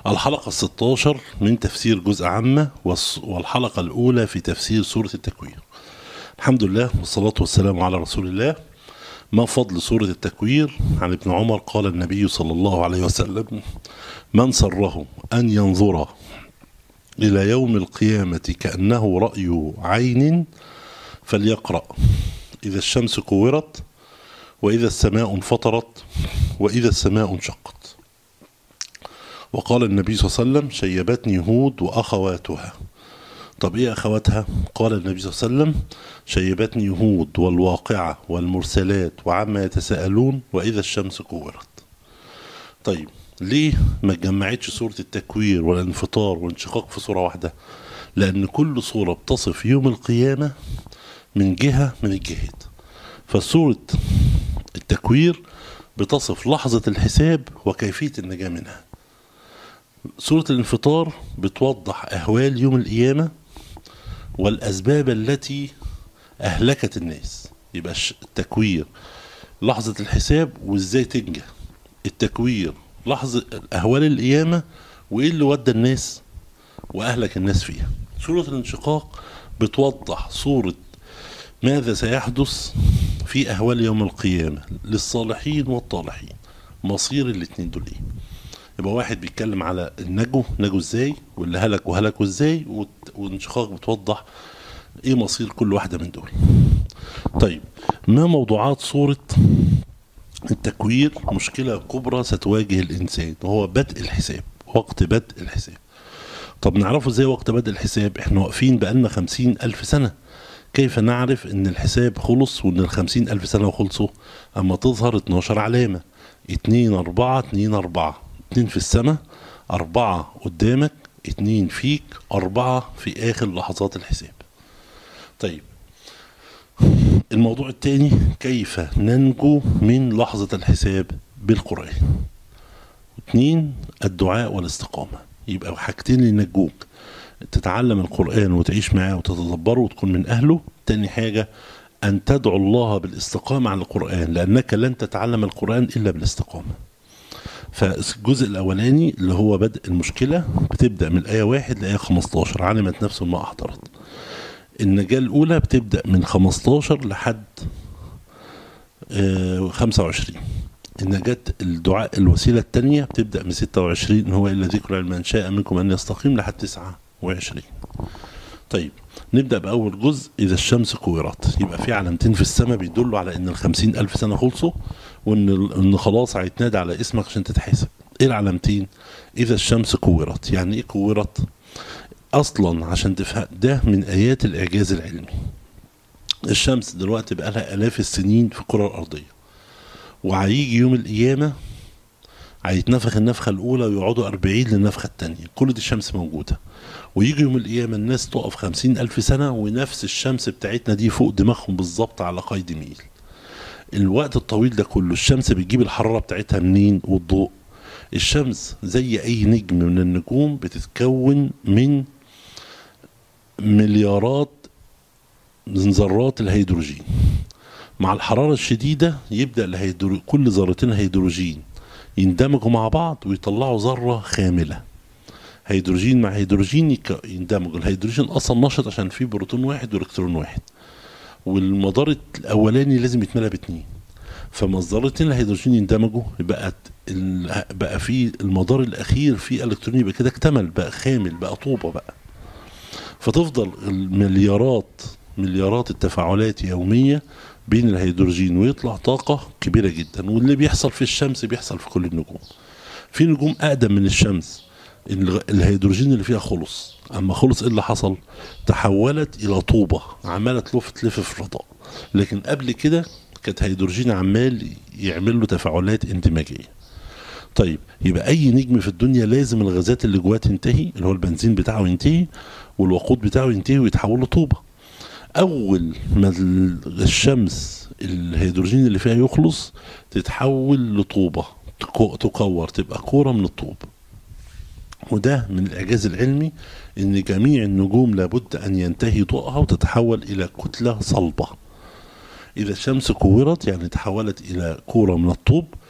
الحلقة الستاشر من تفسير جزء عامة والص- والحلقة الأولى في تفسير سورة التكوير الحمد لله والصلاة والسلام على رسول الله ما فضل سورة التكوير عن ابن عمر قال النبي صلى الله عليه وسلم من سره أن ينظر إلى يوم القيامة كأنه رأي عين فليقرأ إذا الشمس كورت وإذا السماء انفطرت وإذا السماء انشقت وقال النبي صلى الله عليه وسلم شيبتني هود وأخواتها طب إيه أخواتها قال النبي صلى الله عليه وسلم شيبتني هود والواقعة والمرسلات وعما يتساءلون وإذا الشمس كورت طيب ليه ما اتجمعتش سورة التكوير والانفطار والانشقاق في سورة واحدة لأن كل سورة بتصف يوم القيامة من جهة من الجهات فسورة التكوير بتصف لحظة الحساب وكيفية النجاة منها سورة الانفطار بتوضح أهوال يوم القيامة والأسباب التي أهلكت الناس يبقى الش- التكوير لحظة الحساب وإزاي تنجح التكوير لحظة أهوال القيامة وإيه اللي ودى الناس وأهلك الناس فيها سورة الانشقاق بتوضح صورة ماذا سيحدث في أهوال يوم القيامة للصالحين والطالحين مصير الاتنين دول إيه يبقى واحد بيتكلم على النجو نجو ازاي واللي هلك وهلكوا ازاي والت- والانشقاق بتوضح ايه مصير كل واحدة من دول طيب ما موضوعات صورة التكوير مشكلة كبرى ستواجه الإنسان وهو بدء الحساب وقت بدء الحساب طب نعرفه ازاي وقت بدء الحساب احنا واقفين بقالنا خمسين ألف سنة كيف نعرف ان الحساب خلص وان الخمسين ألف سنة خلصوا اما تظهر 12 علامة اتنين أربعة اتنين أربعة اتنين في السماء أربعة قدامك اتنين فيك أربعة في آخر لحظات الحساب طيب الموضوع الثاني كيف ننجو من لحظة الحساب بالقرآن اتنين الدعاء والاستقامة يبقى حاجتين اللي ينجوك تتعلم القرآن وتعيش معاه وتتدبره وتكون من أهله تاني حاجة أن تدعو الله بالاستقامة على القرآن لأنك لن تتعلم القرآن إلا بالاستقامة فالجزء الأولاني اللي هو بدء المشكلة بتبدأ من الآية واحد لآية 15 علمت نفس ما أحضرت النجاة الأولى بتبدأ من 15 لحد آه، 25 النجاة الدعاء الوسيلة الثانية بتبدأ من 26 هو إلا ذكر من شاء منكم أن يستقيم لحد 29 طيب نبدأ بأول جزء إذا الشمس كورت يبقى في علامتين في السماء بيدلوا على إن الخمسين ألف سنة خلصوا وإن إن خلاص هيتنادى على اسمك عشان تتحاسب إيه العلامتين؟ إذا الشمس كورت يعني إيه كورت؟ أصلا عشان تفهم ده من آيات الإعجاز العلمي الشمس دلوقتي بقى لها آلاف السنين في الكرة الأرضية وهيجي يوم القيامة هيتنفخ النفخة الأولى ويقعدوا أربعين للنفخة التانية كل دي الشمس موجودة ويجي يوم القيامة الناس تقف خمسين ألف سنة ونفس الشمس بتاعتنا دي فوق دماغهم بالظبط على قيد ميل الوقت الطويل ده كله الشمس بتجيب الحرارة بتاعتها منين والضوء الشمس زي أي نجم من النجوم بتتكون من مليارات من ذرات الهيدروجين مع الحرارة الشديدة يبدأ الهيدرو... كل ذرتين هيدروجين يندمجوا مع بعض ويطلعوا ذرة خاملة هيدروجين مع هيدروجين يك- يندمجوا الهيدروجين أصلا نشط عشان فيه بروتون واحد وإلكترون واحد والمدار الأولاني لازم يتملى باتنين فما الذرتين الهيدروجين يندمجوا بقت ال... بقى في المدار الأخير فيه إلكترون يبقى كده اكتمل بقى خامل بقى طوبة بقى فتفضل المليارات مليارات التفاعلات يومية بين الهيدروجين ويطلع طاقة كبيرة جدا واللي بيحصل في الشمس بيحصل في كل النجوم في نجوم أقدم من الشمس الغ- الهيدروجين اللي فيها خلص أما خلص إيه اللي حصل تحولت إلى طوبة عمالة تلف تلف في الفضاء لكن قبل كده كانت هيدروجين عمال يعمل له تفاعلات اندماجية طيب يبقى اي نجم في الدنيا لازم الغازات اللي جواه تنتهي اللي هو البنزين بتاعه ينتهي والوقود بتاعه ينتهي ويتحول لطوبه اول ما ال- الشمس الهيدروجين اللي فيها يخلص تتحول لطوبه تكو- تكور تبقى كوره من الطوب وده من الاعجاز العلمي ان جميع النجوم لابد ان ينتهي ضوءها وتتحول الى كتله صلبه اذا الشمس كورت يعني تحولت الى كوره من الطوب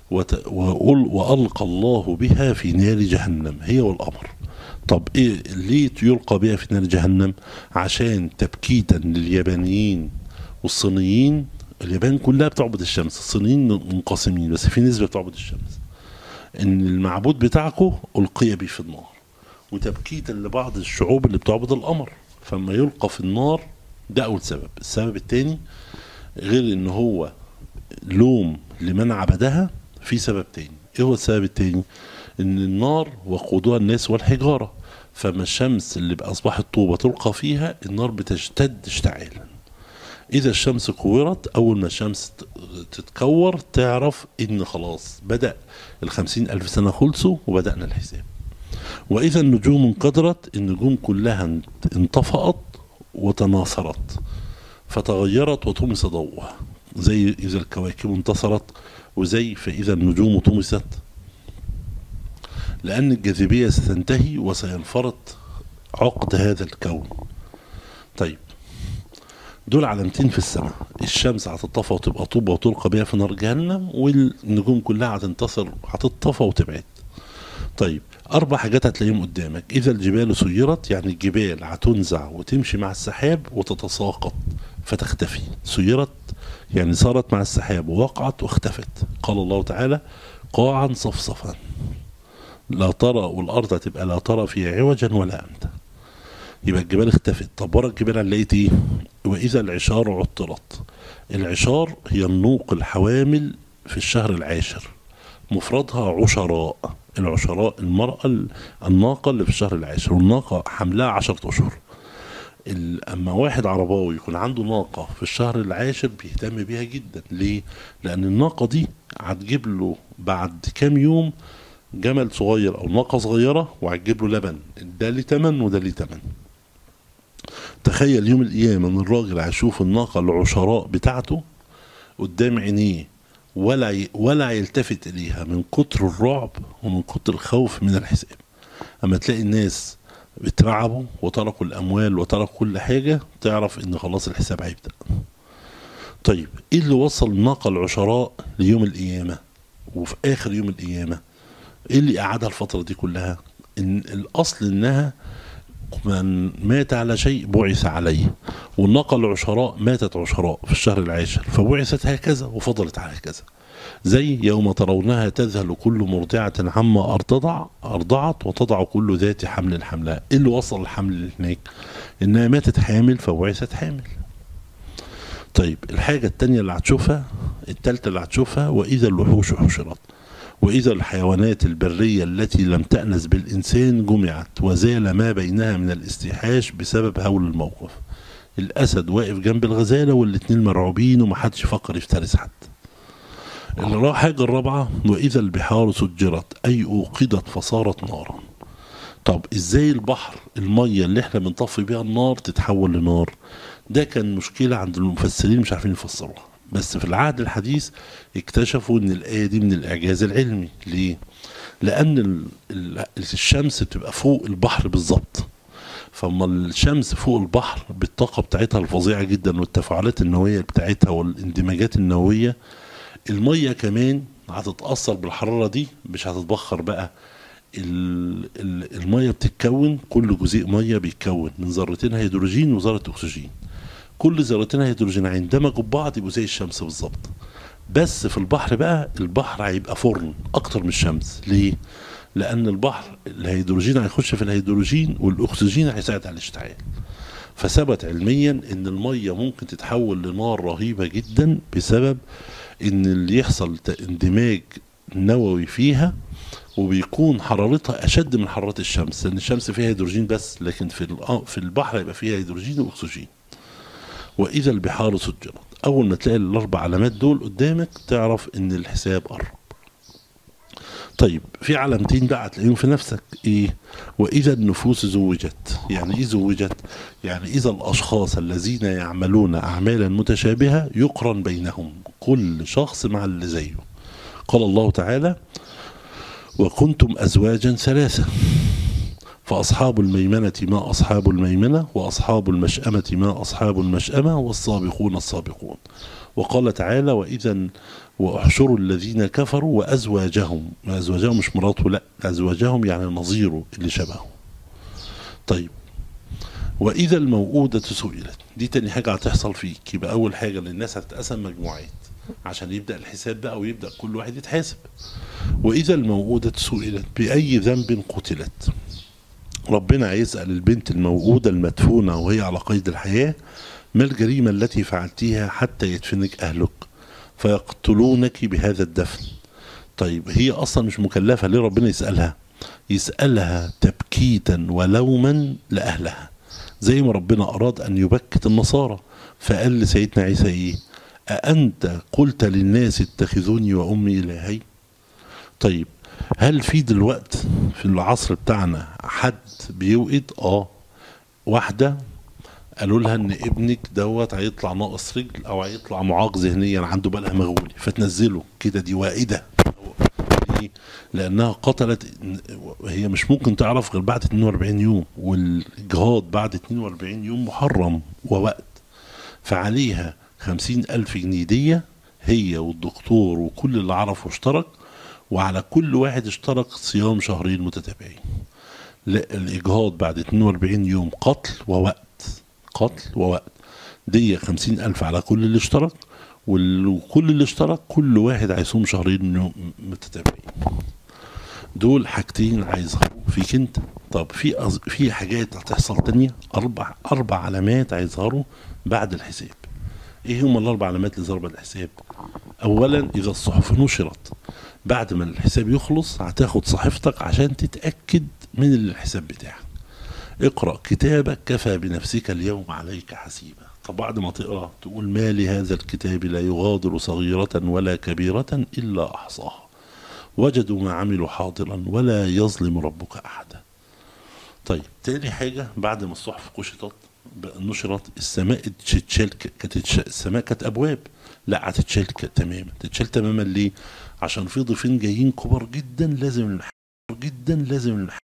وت- وأل- وألقى الله بها في نار جهنم هي والقمر طب إيه ليه يلقى بها في نار جهنم عشان تبكيتا لليابانيين والصينيين اليابان كلها بتعبد الشمس الصينيين منقسمين بس في نسبة بتعبد الشمس ان المعبود بتاعكم ألقي به في النار وتبكيتا لبعض الشعوب اللي بتعبد القمر فما يلقى في النار ده أول سبب السبب الثاني غير ان هو لوم لمن عبدها في سبب تاني ايه هو السبب التاني ان النار وقودها الناس والحجارة فما الشمس اللي اصبحت طوبة تلقى فيها النار بتشتد اشتعالا اذا الشمس كورت اول ما الشمس ت- تتكور تعرف ان خلاص بدأ الخمسين الف سنة خلصوا وبدأنا الحساب واذا النجوم انقدرت النجوم كلها انت- انطفأت وتناثرت فتغيرت وطمس ضوءها زي إذا الكواكب انتصرت وزي فإذا النجوم طمست لأن الجاذبية ستنتهي وسينفرط عقد هذا الكون طيب دول علامتين في السماء الشمس هتطفى وتبقى طوبة وتلقى بيها في نار جهنم والنجوم كلها هتنتصر هتطفى وتبعد طيب أربع حاجات هتلاقيهم قدامك إذا الجبال سيرت يعني الجبال هتنزع وتمشي مع السحاب وتتساقط فتختفي سيرت يعني صارت مع السحاب ووقعت واختفت قال الله تعالى قاعا صفصفا لا ترى والأرض هتبقى لا ترى فيها عوجا ولا أمتا يبقى الجبال اختفت طب ورا الجبال هنلاقيت ايه وإذا العشار عطلت العشار هي النوق الحوامل في الشهر العاشر مفردها عشراء العشراء المرأة ال- الناقة اللي في الشهر العاشر والناقة حملها عشرة أشهر ال- أما واحد عرباوي يكون عنده ناقة في الشهر العاشر بيهتم بيها جدا ليه؟ لأن الناقة دي هتجيب له بعد كام يوم جمل صغير أو ناقة صغيرة وهتجيب له لبن ده ليه تمن وده ليه تمن تخيل يوم القيامة ان الراجل هيشوف الناقة العشراء بتاعته قدام عينيه ولا ي... ولا يلتفت اليها من كتر الرعب ومن كتر الخوف من الحساب اما تلاقي الناس اترعبوا وتركوا الاموال وتركوا كل حاجة تعرف ان خلاص الحساب هيبدأ طيب ايه اللي وصل الناقة العشراء ليوم القيامة وفي اخر يوم القيامة ايه اللي قعدها الفترة دي كلها ان الاصل انها من مات على شيء بعث عليه والناقة العشراء ماتت عشراء في الشهر العاشر فبعثت هكذا وفضلت على هكذا زي يوم ترونها تذهل كل مرضعة عما أرضع أرضعت وتضع كل ذات حمل حملها إيه اللي وصل الحمل هناك إنها ماتت حامل فبعثت حامل طيب الحاجة التانية اللي هتشوفها التالتة اللي هتشوفها وإذا الوحوش حشرت وإذا الحيوانات البرية التي لم تأنس بالإنسان جمعت وزال ما بينها من الاستيحاش بسبب هول الموقف الأسد واقف جنب الغزالة والاتنين مرعوبين ومحدش فكر يفترس حد الحاجة الرابعة وإذا البحار سجرت أي أوقدت فصارت نارا طب إزاي البحر المية اللي احنا بنطفي بيها النار تتحول لنار ده كان مشكلة عند المفسرين مش عارفين يفسروها بس في العهد الحديث اكتشفوا ان الآية دي من الإعجاز العلمي ليه؟ لأن ال- ال- الشمس بتبقى فوق البحر بالظبط فاما الشمس فوق البحر بالطاقة بتاعتها الفظيعة جدا والتفاعلات النووية بتاعتها والاندماجات النووية المية كمان هتتأثر بالحرارة دي مش هتتبخر بقى ال- ال- المية بتتكون كل جزيء مية بيتكون من ذرتين هيدروجين وذرة أكسجين كل ذرتين هيدروجين هيندمجوا ببعض يبقوا زي الشمس بالظبط بس في البحر بقى البحر هيبقى فرن اكتر من الشمس ليه لان البحر الهيدروجين هيخش في الهيدروجين والاكسجين هيساعد على الاشتعال فثبت علميا ان الميه ممكن تتحول لنار رهيبه جدا بسبب ان اللي يحصل ت- اندماج نووي فيها وبيكون حرارتها اشد من حراره الشمس لان الشمس فيها هيدروجين بس لكن في الأ- في البحر يبقى فيها هيدروجين واكسجين واذا البحار سجرت اول ما تلاقي الاربع علامات دول قدامك تعرف ان الحساب قرب طيب في علامتين بقى هتلاقيهم في نفسك ايه واذا النفوس زوجت يعني ايه زوجت يعني اذا الاشخاص الذين يعملون اعمالا متشابهه يقرن بينهم كل شخص مع اللي زيه قال الله تعالى وكنتم ازواجا ثلاثه فأصحاب الميمنة ما أصحاب الميمنة وأصحاب المشأمة ما أصحاب المشأمة والسابقون السابقون وقال تعالى وإذا واحشروا الذين كفروا وأزواجهم أزواجهم مش مراته لا أزواجهم يعني نظيره اللي شبهه طيب وإذا الموءودة سئلت دي تاني حاجة هتحصل فيك يبقى أول حاجة إن الناس هتتقسم مجموعات عشان يبدأ الحساب بقى ويبدأ كل واحد يتحاسب وإذا الموءودة سئلت بأي ذنب قتلت ربنا هيسأل البنت الموءودة المدفونة وهي على قيد الحياة ما الجريمة التي فعلتيها حتى يدفنك أهلك فيقتلونك بهذا الدفن طيب هي أصلا مش مكلفة ليه ربنا يسألها يسألها تبكيتا ولوما لأهلها زي ما ربنا أراد أن يبكت النصارى فقال لسيدنا عيسى إيه أأنت قلت للناس اتخذوني وأمي إلهي طيب هل في دلوقت في العصر بتاعنا حد بيوقد اه واحدة قالوا لها ان ابنك دوت هيطلع ناقص رجل او هيطلع معاق ذهنيا عنده بالها مغولي فتنزله كده دي واقده ليه؟ لانها قتلت هي مش ممكن تعرف غير بعد 42 يوم والجهاد بعد 42 يوم محرم ووقت فعليها خمسين ألف جنيه دية هي والدكتور وكل اللي عرفه اشترك وعلى كل واحد اشترك صيام شهرين متتابعين لا الإجهاض بعد 42 يوم قتل ووقت قتل ووقت دي خمسين ألف على كل اللي اشترك وكل اللي اشترك كل واحد هيصوم شهرين متتابعين دول حاجتين هيظهروا فيك انت طب في أز... في حاجات هتحصل تانية اربع اربع علامات هيظهروا بعد الحساب ايه هم الاربع علامات اللي ظهروا بعد الحساب اولا اذا الصحف نشرت بعد ما الحساب يخلص هتاخد صحيفتك عشان تتاكد من الحساب بتاعك اقرا كتابك كفى بنفسك اليوم عليك حسيبا طب بعد ما تقرا تقول ما لهذا الكتاب لا يغادر صغيره ولا كبيره الا احصاها وجدوا ما عملوا حاضرا ولا يظلم ربك احدا طيب تاني حاجه بعد ما الصحف قشطت نشرت السماء تتشال كانت السماء كانت ابواب لا هتتشال تماما تتشال تماما ليه عشان في ضيفين جايين كبار جدا لازم جدا لازم